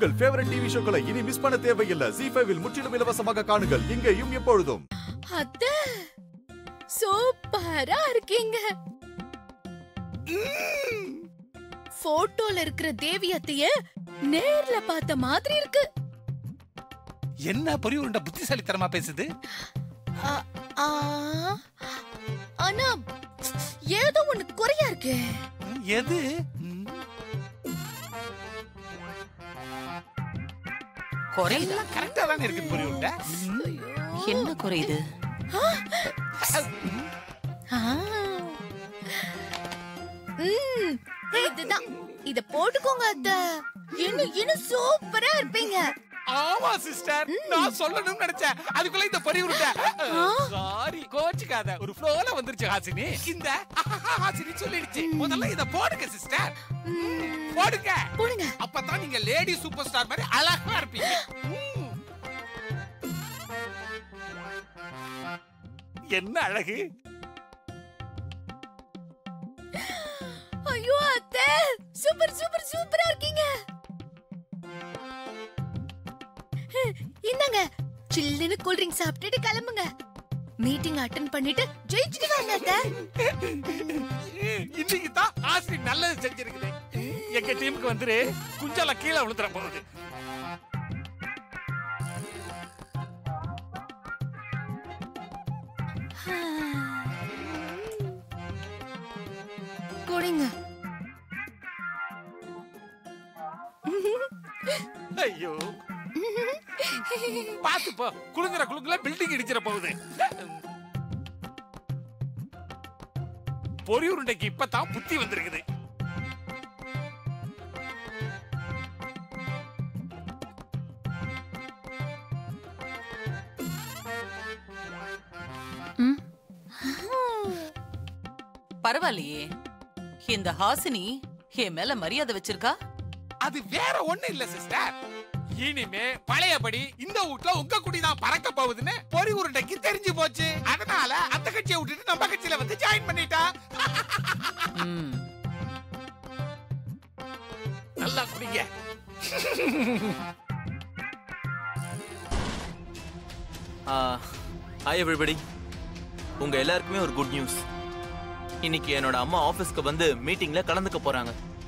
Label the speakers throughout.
Speaker 1: உங்கள் favourite TV ஷோக்களை இனி miss பண்ண தேவையில்லை ஜி ஃபைவில் முற்றிலும் இலவசமாக காணுங்கள் இங்கேயும் எப்பொழுதும்
Speaker 2: அத்த சூப்பரா இருக்கீங்க போட்டோல இருக்கிற தேவி அத்தைய நேர்ல பார்த்த மாதிரி இருக்கு
Speaker 3: என்ன பொறி உருண்டை புத்திசாலித்தனமா பேசுது
Speaker 2: ஆ- ஆ, ஆனா ஏதோ ஒண்ணு குறையா இருக்கு
Speaker 3: ம், எது ம்,
Speaker 4: குறையுதா
Speaker 3: எல்லாம் கரெக்டா தானே இருக்குது பொறி உருண்டை
Speaker 4: என்ன குறையுது
Speaker 2: ஆ. ம், இதுதான் இத போட்டுக்கோங்க அத்த இன்னும் இன்னும் சூப்பரா இருப்பீங்க
Speaker 3: ஆமா சிஸ்டர் நான் சொல்லணும்னு நினைச்சேன் அதுக்குள்ள இந்த பொறி உருண்டை சாரி கோச்சுக்காத ஒரு ஃப்ளோல வந்துருச்சு ஹாசினி இந்த ஹாசினி சொல்லிடுச்சு முதல்ல இத போடுங்க சிஸ்டர் போடுங்க
Speaker 2: போடுங்க
Speaker 3: அப்பதான் நீங்க லேடி சூப்பர் ஸ்டார் மாதிரி அழகா இருப்பீங்க ம். என்ன அழகு
Speaker 2: ஐயோ அத்தை சூப்பர் சூப்பர் சூப்பரா இருக்கீங்க இந்தாங்க சில்லுன்னு கூல் ட்ரிங்க் சாப்பிட்டுட்டு கிளம்புங்க மீட்டிங் அட்டன் பண்ணிட்டு ஜெயிச்சுட்டு வாங்க அத்தை
Speaker 3: இன்னைக்கு தான் ஆசிரி நல்லது செஞ்சிருக்குது எங்க டீமுக்கு வந்துரு குஞ்சல கீழே விழுந்துற போகுது
Speaker 2: குடிங்க
Speaker 3: ஐயோ பாத்து போ குளுங்குற குளுங்குல பில்டிங் இடிச்சிட போகுது பொறி உருண்டைக்கு இப்பதான் புத்தி வந்திருக்குது
Speaker 4: பரவாயில்லையே இந்த ஹாசினி என் மேல மரியாதை வச்சிருக்கா
Speaker 3: அது வேற ஒண்ணு இல்ல சிஸ்டர் இனிமே பழையபடி இந்த வீட்ல உங்க குடி தான் பறக்க போகுதுன்னு பொறி உருண்டைக்கு தெரிஞ்சு போச்சு அதனால அந்த கட்சியை விட்டுட்டு நம்ம கட்சியில வந்து ஜாயின் பண்ணிட்டா
Speaker 4: ம்.
Speaker 3: நல்லா குடிங்க
Speaker 5: ஹாய் எவ்ரிபடி உங்க எல்லாருக்குமே ஒரு குட் நியூஸ் இன்னைக்கு என்னோட அம்மா ஆபீஸ்க்கு வந்து மீட்டிங்ல கலந்துக்க போறாங்க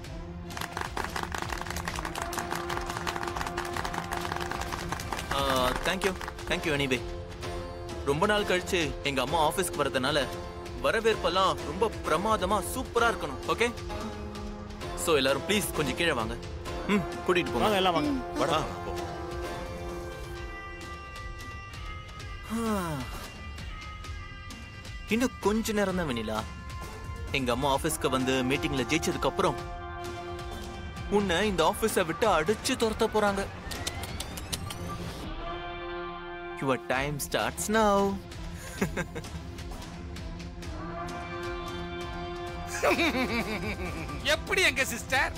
Speaker 5: தேங்க்யூ தேங்க்யூ எனிவே ரொம்ப நாள் கழிச்சு எங்க அம்மா ஆபீஸ்க்கு வரதுனால வரவேற்பெல்லாம் ரொம்ப பிரமாதமா சூப்பரா இருக்கணும் ஓகே சோ எல்லாரும் ப்ளீஸ் கொஞ்சம் கீழே வாங்க ம் கூட்டிட்டு போங்க
Speaker 6: வாங்க எல்லாம் வாங்க
Speaker 1: வடா
Speaker 5: இன்னும் கொஞ்ச நேரம் தான் வெனிலா எங்க அம்மா ஆபீஸ்க்கு வந்து மீட்டிங்ல ஜெயிச்சதுக்கு அப்புறம் உன்னை இந்த ஆபீஸ விட்டு அடிச்சு துரத்த போறாங்க யுவர் டைம் ஸ்டார்ட்ஸ் நவ்
Speaker 3: எப்படி எங்க சிஸ்டர்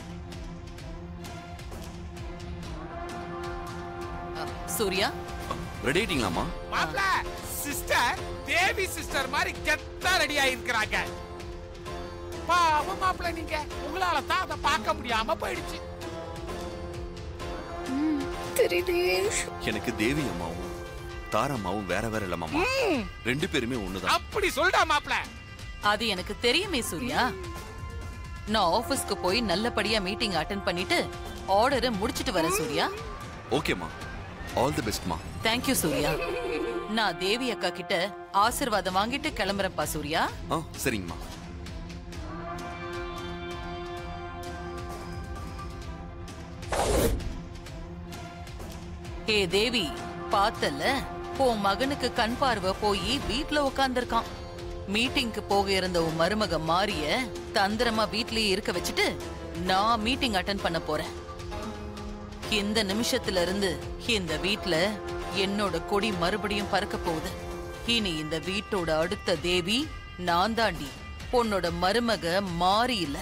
Speaker 4: சூர்யா
Speaker 7: ரெடி ஆயிட்டீங்களாமா
Speaker 3: மாப்ள சிஸ்டர் தேவி சிஸ்டர் மாதிரி கெத்தா ரெடி ஆயிருக்கிறாங்க பாவம் மாப்ள நீங்க உங்களால தான் அதை பார்க்க முடியாம போயிடுச்சு
Speaker 2: தெரியுதே
Speaker 7: எனக்கு தேவி அம்மாவும் தாரம்மாவும் வேற வேற இல்ல மாமா ரெண்டு பேருமே ஒண்ணுதான்
Speaker 3: அப்படி சொல்டா மாப்ள
Speaker 4: அது எனக்கு தெரியுமே சூர்யா நான் ஆபீஸ்க்கு போய் நல்லபடியா மீட்டிங் அட்டென்ட் பண்ணிட்டு ஆர்டரை முடிச்சிட்டு வரேன் சூர்யா
Speaker 7: ஓகேம்மா ஆல் தி பெஸ்ட்மா
Speaker 4: தேங்க்யூ சூர்யா நான் தேவி அக்கா கிட்ட ஆசிர்வாதம் வாங்கிட்டு கிளம்புறேன்ப்பா சூர்யா
Speaker 7: ஆ சரிங்கம்மா
Speaker 4: ஏ தேவி பார்த்தல உன் மகனுக்கு கண் பார்வை போய் வீட்ல உட்கார்ந்திருக்கான் மீட்டிங்க்கு போக இருந்த உன் மருமக மாரிய தந்திரமா வீட்லயே இருக்க வச்சுட்டு நான் மீட்டிங் அட்டன் பண்ண போறேன் இந்த நிமிஷத்துல இருந்து இந்த வீட்ல என்னோட கொடி மறுபடியும் பறக்க போகுது இனி இந்த வீட்டோட அடுத்த தேவி நான் தாண்டி உன்னோட மருமக மாறி இல்ல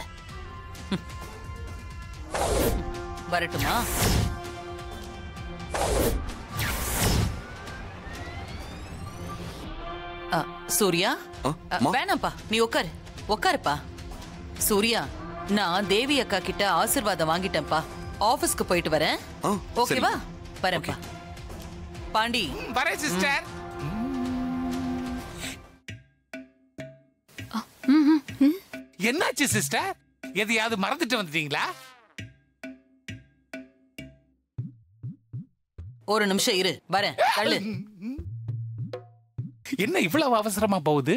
Speaker 4: வரட்டுமா அ, சூர்யா
Speaker 7: ஆ,
Speaker 4: அ,
Speaker 7: அம்மா.
Speaker 4: வேணாம்ப்பா நீ உட்காரு உட்காருப்பா சூர்யா நான் தேவி அக்கா கிட்ட ஆசிர்வாதம் வாங்கிட்டேன்ப்பா ஆபீஸ்க்கு போயிட்டு வரேன்
Speaker 7: ஆ,
Speaker 4: ஓகேவா வரேன்ப்பா பாண்டி
Speaker 3: வரேன் சிஸ்டர் என்னாச்சு சிஸ்டர் எதையாவது மறந்துட்டு வந்துட்டீங்களா
Speaker 4: ஒரு நிமிஷம் இரு வரேன் தள்ளு
Speaker 3: என்ன இவ்வளவு அவசரமா போகுது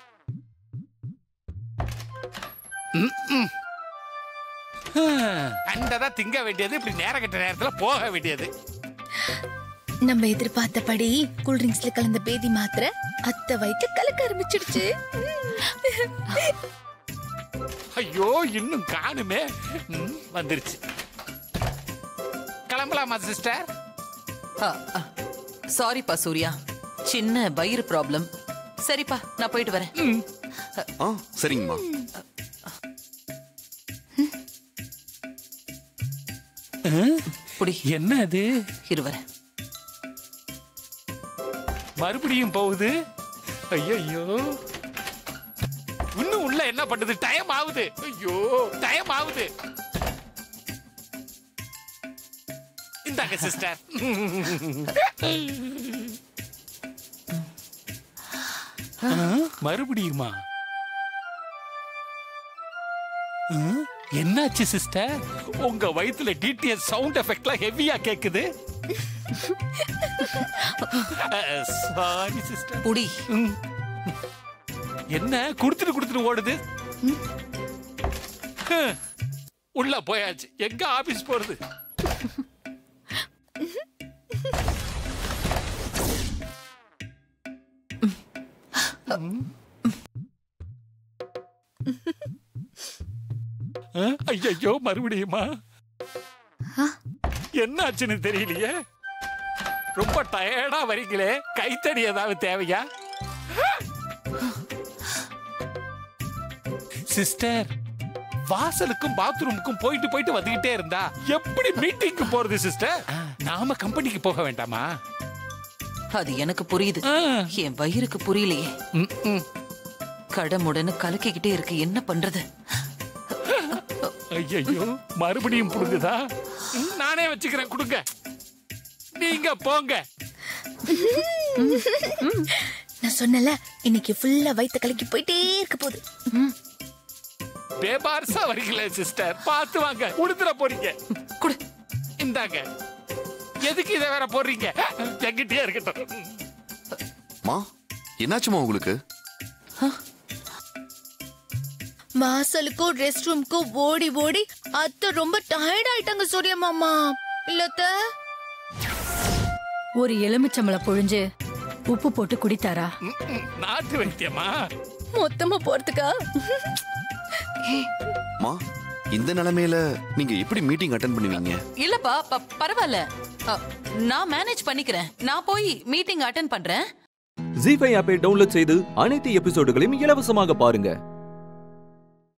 Speaker 3: ம், ம். ஹம், அண்டதா திங்க வேண்டியது இப்படி நேர கட்ட நேரத்துல போக வேண்டியது
Speaker 2: நம்ம எதிர்பார்த்தபடி கூல்ட்ரிங்க்ஸ்ல கலந்த பேதி மாத்திரை அத்தை வயிற்று கலக்க ஆரம்பிச்சிடுச்சு
Speaker 3: ஐயோ இன்னும் காணுமே ம், வந்துருச்சு கிளம்பலாமா சிஸ்டர்
Speaker 4: சாரிப்பா சூர்யா சின்ன வயிறு ப்ராப்ளம் சரிப்பா நான் போயிட்டு வரேன்
Speaker 7: ஆ சரிங்கம்மா
Speaker 4: புடி
Speaker 3: என்ன அது
Speaker 4: இரு வரேன்
Speaker 3: மறுபடியும் போகுது ஐயோ இன்னும் உள்ள என்ன பண்ணுது டைம் ஆகுது ஐயோ டைம் ஆகுது இந்தாங்க சிஸ்டர் மறுபடியுமா ஆ? என்னாச்சு சிஸ்டர் உங்க வயித்துல டிடிஎஸ் சவுண்ட் எஃபெக்ட்லாம் ஹெவியா கேக்குது சாரி சிஸ்டர்
Speaker 4: புடி
Speaker 3: என்ன குடுத்துட்டு குடுத்துட்டு ஓடுது ஹம். உள்ள போயாச்சு எங்க ஆபீஸ் போறது ஐயோ மறுபடியுமா என்னாச்சுன்னு தெரியலையே ரொம்ப டயர்டா வரீங்களே கைத்தடி ஏதாவது தேவையா சிஸ்டர் வாசலுக்கும் பாத்ரூமுக்கும் போயிட்டு போயிட்டு வந்துகிட்டே இருந்தா எப்படி மீட்டிங்க்கு போறது சிஸ்டர் நாம கம்பெனிக்கு போக வேண்டாமா
Speaker 4: அது எனக்கு புரியுது
Speaker 3: ஆ.
Speaker 4: என் வயிறுக்கு புரியலையே
Speaker 3: ம், ம்.
Speaker 4: கடமுடன்னு கலக்கிக்கிட்டே இருக்கு என்ன பண்றது
Speaker 3: ஐயையோ மறுபடியும் புடுங்குதா ம், நானே வச்சுக்கிறேன் கொடுங்க நீங்க போங்க
Speaker 2: நான் சொன்னல இன்னைக்கு ஃபுல்லா வயிற்று கலக்கி போயிட்டே இருக்க போகுது
Speaker 3: பேபார்ஸா வரீங்களே சிஸ்டர் பார்த்து வாங்க உடுத்துற போறீங்க
Speaker 4: குடு
Speaker 3: இந்தாங்க எதுக்கு இதை வேற போடுறீங்க எங்கிட்டே இருக்கட்டும்
Speaker 7: மா என்னாச்சுமா உங்களுக்கு
Speaker 2: வாசலுக்கும் ரெஸ்ட் ரூம்க்கும் ஓடி ஓடி அத்தை ரொம்ப டயர்ட் ஆயிட்டாங்க சூர்யா மாமா இல்லத்த
Speaker 6: ஒரு எலுமிச்சம்பளம் புழிஞ்சு உப்பு போட்டு குடித்தாரா
Speaker 3: ம், ம். நாட்டு வைத்தியமா
Speaker 2: மொத்தமா போறதுக்கா
Speaker 7: மா இந்த நிலைமையில நீங்க எப்படி மீட்டிங் அட்டன் பண்ணுவீங்க
Speaker 4: இல்லப்பா ப- பரவாயில்ல அ, நான் மேனேஜ் பண்ணிக்கிறேன் நான் போய் மீட்டிங் அட்டன் பண்றேன்
Speaker 8: ஜி ஃபைவ் ஆப்பை டவுன்லோட் செய்து அனைத்து எபிசோடுகளையும் இலவசமாக பாருங்க